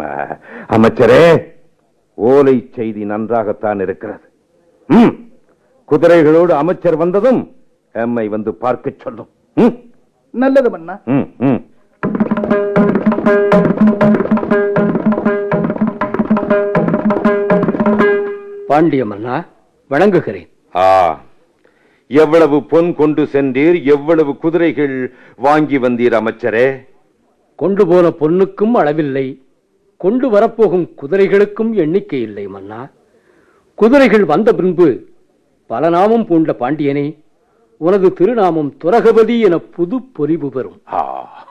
ஆமா அமைச்சரே ஓலை செய்தி நன்றாகத்தான் இருக்கிறது ம் குதிரைகளோடு அமைச்சர் வந்ததும் எம்மை வந்து பார்க்க சொல்லும் ம், நல்லது மன்னா ம், ம். பாண்டிய மன்னா வணங்குகிறேன் ஆ எவ்வளவு பொன் கொண்டு சென்றீர் எவ்வளவு குதிரைகள் வாங்கி வந்தீர் அமைச்சரே கொண்டு போன பொன்னுக்கும் அளவில்லை கொண்டு வரப்போகும் குதிரைகளுக்கும் எண்ணிக்கை இல்லை மன்னா குதிரைகள் வந்த பின்பு பல நாமம் பூண்ட பாண்டியனே உனது திருநாமம் துரகபதி என புது பொலிவு பெறும் ஆ,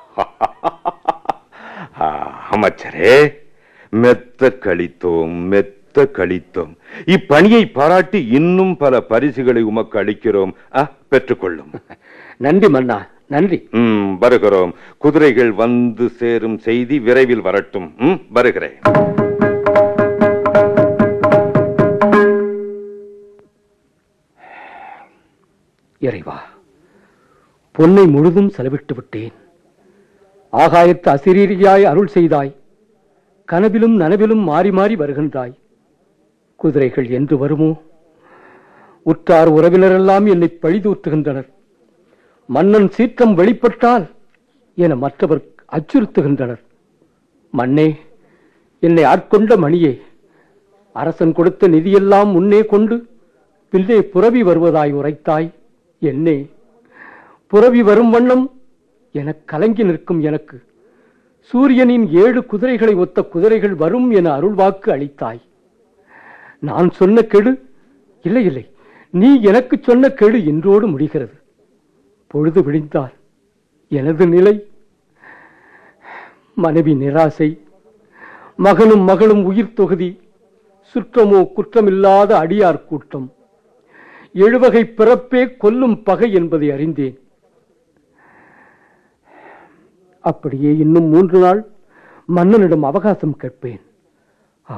ஆ, அமைச்சரே மெத்த கழித்தோம் மெத்த கழித்தோம் இப்பணியை பாராட்டி இன்னும் பல பரிசுகளை உமக்கு அளிக்கிறோம் ஆ, பெற்றுக்கொள்ளும் நன்றி மன்னா நன்றி ம் வருகிறோம் குதிரைகள் வந்து சேரும் செய்தி விரைவில் வரட்டும் ம் வருகிறேன் இறைவா பொன்னை முழுதும் செலவிட்டு விட்டேன் ஆகாயத்து அசிரீரியாய் அருள் செய்தாய் கனவிலும் நனவிலும் மாறி மாறி வருகின்றாய் குதிரைகள் என்று வருமோ உற்றார் உறவினரெல்லாம் என்னை பழிதூற்றுகின்றனர் மன்னன் சீற்றம் வெளிப்பட்டால் என மற்றவர் அச்சுறுத்துகின்றனர் மன்னே என்னை ஆட்கொண்ட மணியே அரசன் கொடுத்த நிதியெல்லாம் முன்னே கொண்டு பிள்ளை புரவி வருவதாய் உரைத்தாய் என்னே புரவி வரும் வண்ணம் எனக் கலங்கி நிற்கும் எனக்கு சூரியனின் ஏழு குதிரைகளை ஒத்த குதிரைகள் வரும் என அருள்வாக்கு அளித்தாய் நான் சொன்ன கெடு இல்லை இல்லை நீ எனக்கு சொன்ன கெடு இன்றோடு முடிகிறது பொழுது விழிந்தால் எனது நிலை மனைவி நிராசை மகனும் மகளும் உயிர் தொகுதி சுற்றமோ குற்றமில்லாத அடியார் கூட்டம் எழுவகை பிறப்பே கொல்லும் பகை என்பதை அறிந்தேன் அப்படியே இன்னும் மூன்று நாள் மன்னனிடம் அவகாசம் கேட்பேன்